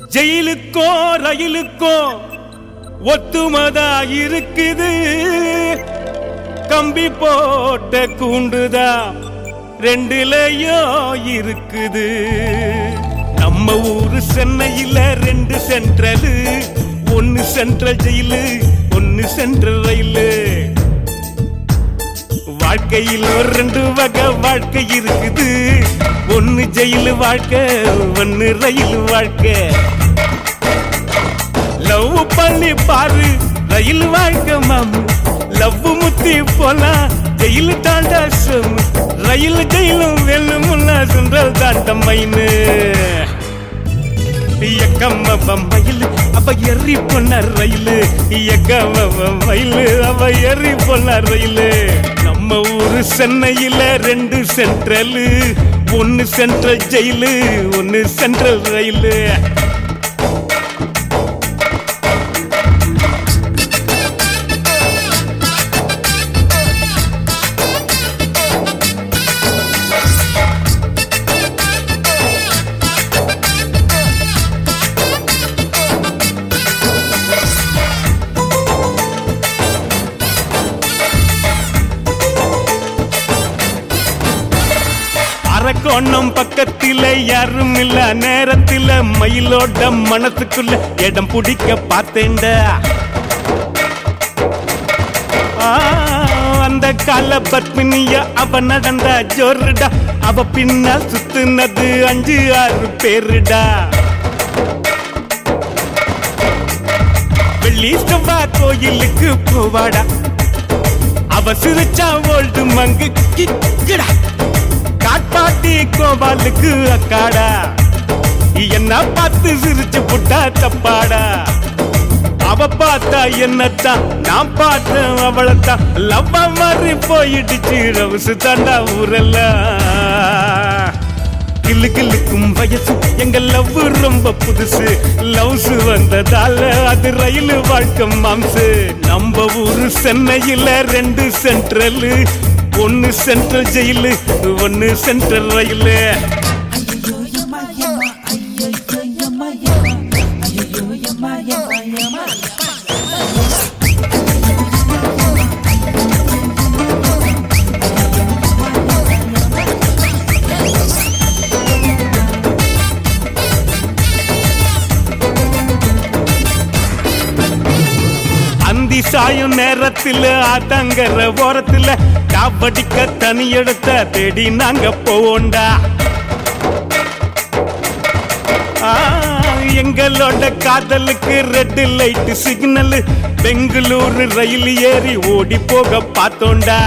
ஜெயிலுக்கோ ரயிலுக்கோ ஒத்துமதா இருக்குது கம்பி போட்ட கூண்டுதா ரெண்டுலயோ இருக்குது நம்ம ஊரு சென்னையில ரெண்டு சென்ட்ரலு ஒன்னு சென்ட்ரல் ஜெயிலு ஒன்னு சென்ட்ரல் ரயிலு வாழ்க்கையில் ஒரு ரெண்டு வகை வாழ்க்கை இருக்குது ஒன்னு ஜெயிலு வாழ்க்கை ஒன்னு ரயில் வாழ்க்கை லவ் பண்ணி பாரு ரயில் வாழ்க்கை மாமு லவ் முத்தி போலாம் ஜெயிலு தாண்டா சொம் ரயில் ஜெயிலும் வெல்லுமுன்னா சுண்டல் தாண்ட மைனு எக்கம்ம மயில் அவ எறி பொண்ண ரயிலு எக்கம்ம மயில் அவ எறி பொண்ண ரயிலு நம்ம ஊரு சென்னையில ரெண்டு சென்ட்ரலு ஒன்னு சென்ட்ரல் ஜெயிலு ஒன்னு சென்ட்ரல் ரயிலு அரக்கோணம் பக்கத்தில யாரும் இல்ல நேரத்தில மயிலோட மனசுக்குள்ள இடம் பிடிக்க பார்த்தேன்டா ஆ, அந்த கால பத்மினிய அவ நடந்த ஜோருடா அவ பின்னால் சுத்துனது அஞ்சு ஆறு பேருடா வெள்ளி செவ்வாய் கோயிலுக்கு போவாடா அவ சிரிச்சா ஓல்டு மங்கு கிக்கடா காட்பாட்டி கோபாலுக்கு அக்காடா என்ன பார்த்து சிரிச்சு புட்டா தப்பாடா அவ பார்த்தா என்னத்தான் நான் பார்த்தேன் அவளைத்தான் லவ்வா மாதிரி போயிடுச்சு ரவுசு தாண்டா ஊரெல்லாம் கிளு கிளுக்கும் வயசு எங்க லவ் ரொம்ப புதுசு லவ்ஸ் வந்ததால அது ரயில் வாழ்க்கை மாம்சு நம்ம ஊரு சென்னையில ரெண்டு சென்ட்ரல் ஒன்னு சென்ட்ரல் ஜெயிலு ஒன்னு சென்ட்ரல் ரயிலு ஐயோ யம்மா யம்மா ஐயோ யம்மா யம்மா ஐயோ யம்மா யம்மா யம்மா அந்தி சாயும் நேரத்துல ஆத்தங்கர ஓரத்துல காவடிக்க தனி எடுத்த தேடி நாங்க போவோண்டா ஆ, எங்களோட காதலுக்கு ரெட் லைட் சிக்னல் பெங்களூரு ரயில் ஏறி ஓடி போக பார்த்தோண்டா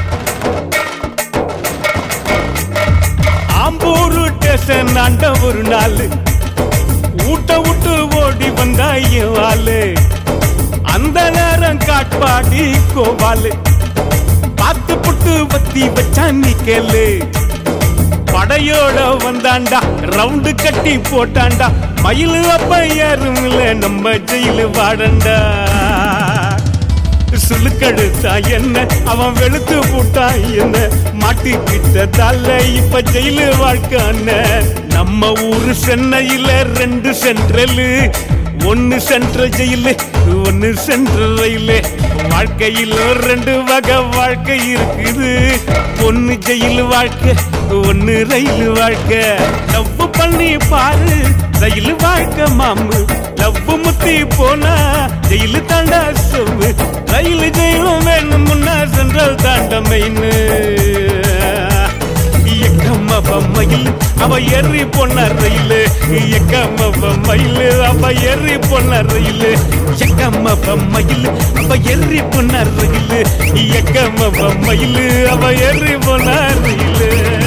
ஆம்பூரு ஸ்டேஷன் ஆண்ட ஒரு நாள் ஊட்ட விட்டு ஓடி வந்தா என் ஆளு அந்த நேரம் காட்பாடி கோவாலு பார்த்து புட்டு வத்தி வச்சான் நீ கேளு படையோட வந்தாண்டா ரவுண்டு கட்டி போட்டாண்டா மயிலு அப்ப யாரும் இல்ல நம்ம ஜெயிலு வாடண்டா சுழுக்கெடுத்தா என்ன அவன் வெளுத்து போட்டான் என்ன மாட்டிக்கிட்டதால இப்ப ஜெயிலு வாழ்க்கான நம்ம ஊரு சென்னையில ரெண்டு சென்ட்ரலு ஒன்னு சென்ட்ரல் ஜெயிலு ஒன்னு சென்ட்ரல் ரயிலு வாழ்க்கையில் ஒரு ரெண்டு வகை வாழ்க்கை இருக்குது ஒன்னு ஜெயில் வாழ்க்கை ஒன்னு ரயில் வாழ்க்கை லவ் பண்ணி பாரு ரயில் வாழ்க்கை மாமு லவ் முத்தி போனா ஜெயிலு தாண்டா சொவு ரயில் ஜெயிலும் வேணும் முன்னா சென்ட்ரல் தாண்ட மெயின்னு எக்கம்ம மயில் அவ எறி பொண்ண ரயிலு எக்கம்ம மயில் அவ எறி பொண்ண ரயிலு எக்கம்ம மயில் அவ எறி பொண்ண ரயிலு எக்கம்ம மயில் அவ எறி பொண்ண ரயிலு